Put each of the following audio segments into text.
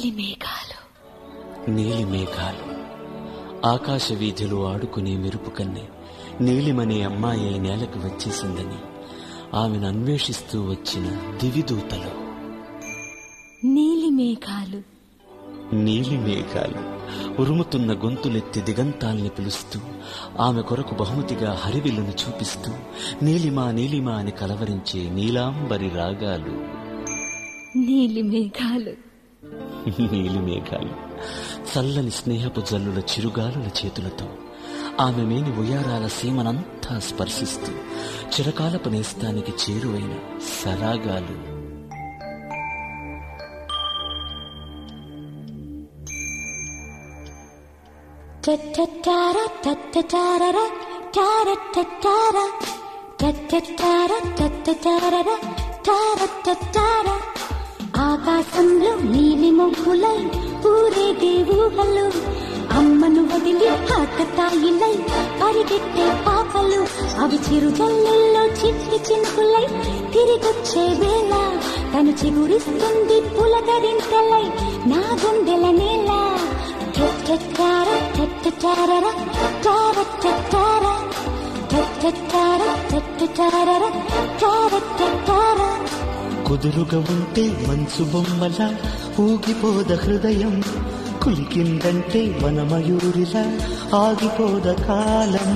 నీలి మేఘాలు నీలి మేఘాలు ఆకాశ వీధిలో ఆడుకునే మెరుపు కన్నె నీలిమనే అమ్మాయి నేలకు వచ్చేసిందని ఆమెను అన్వేషిస్తూ వచ్చిన దివిదూతలు నీలి మేఘాలు నీలి మేఘాలు ఉరుముతున్న గొంతులెత్తి దిగంతాల్ని పిలుస్తూ ఆమె కొరకు బహుమతిగా హరివిల్లును చూపిస్తూ నీలిమా నీలిమా అని కలవరించే నీలాంబరి రాగాలు నీలి మేఘాలు నీలి మేఘాలు చల్లని స్నేహపు జల్లుల చిరుగాలుల చేతులతో ఆమె మేని ఉయారాల సీమనంతా స్పర్శిస్తూ చిరకాలపు నేస్తానికి చేరువైన సరాగాలు టట్టటార టట్టటారర టారట్టటార టట్టటార టట్టటారర టారట్టటార ఆకాశంలో నీలి మొగ్గులై ఊరేగే ఊహలు అమ్మను వదిలి ఆకతాయిలై పరిగెట్టే పాపలు అవి చిరుజల్లుల్లో చిట్టి చినుకులై తిరిగొచ్చే వేళ తను చిగురిస్తుంది పులకరింతలై నా గుండెల నేల టట్టటార టట్టటారర టారట్టటార టట్టటార టట్టటారర టారట్టటార కుదురుగా ఉంటే మంచు బొమ్మల ఊగిపోద హృదయం కులికిందంటే వనమయూరిలా ఆగిపోద కాలం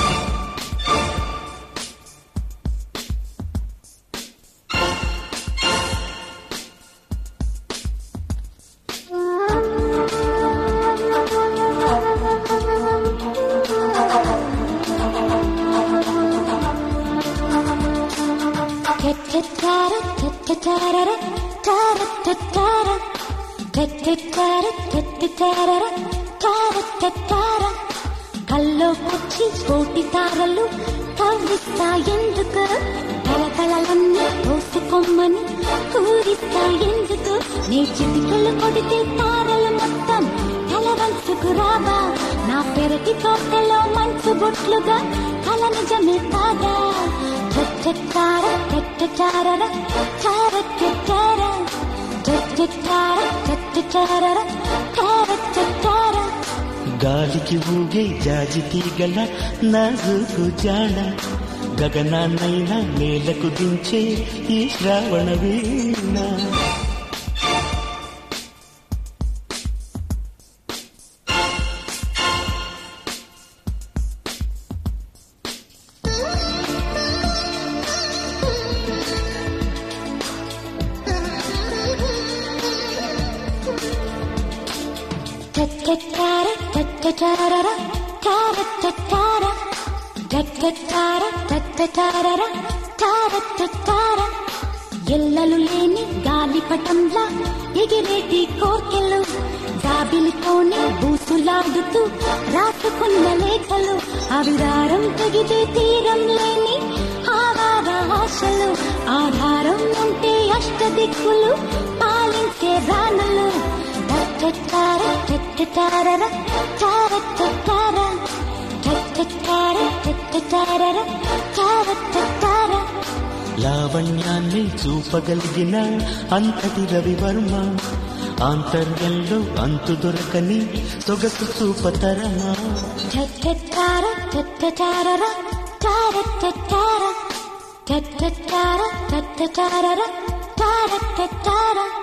టట్టటార టట్టటారర టారట్టటార టట్టటార టట్టటారర టారట్టటార కల్లోకొచ్చి కోటి తారలు కవ్విస్తాయెందుకు కలకలలన్నీ తోసుకోమ్మని ఊరిస్తాయెందుకు నీ చిటికలు కొడితే తారలు మొత్తం కలవంచుకు రావా నా పెరటి తోటలో మంచు బొట్లుగా కల నిజమే కాదా టట్టటార టట్టటారర టారట్టటార టట్టటార టట్టటారర టారట్టటార గాలికి ఊగే జాజి తీగల నాజుకు జాడ గగనాన్నైనా నేలకు దించే ఈ శ్రావణ వీణ టట్టటార టట్టటారర టారట్టటార టట్టటార టట్టటారర టారట్టటార ఎల్లలు లేని గాలిపటంలా ఎగిరేటి కోర్కెలు జాబిలితోనే బూసులాడుతూ రాసుకున్న లేఖలు అవిరారం తెగితే తీరం లేని ఆహార ఆశలు ఆధారం ఉంటే అష్ట దిక్కులు పాలించే రాణలు టట్టటార టట్టటారర టారట్టటార టట్టటార టట్టటారర టారట్టటార లావణ్యాన్ని చూపగలిగిన అంతటి రవివర్మ ఆంతర్యంలో అంతు దొరకని సొగసు చూపతరమా టట్టటార టట్టటారర టారట్టటార టట్టటార టట్టటారర టారట్టటార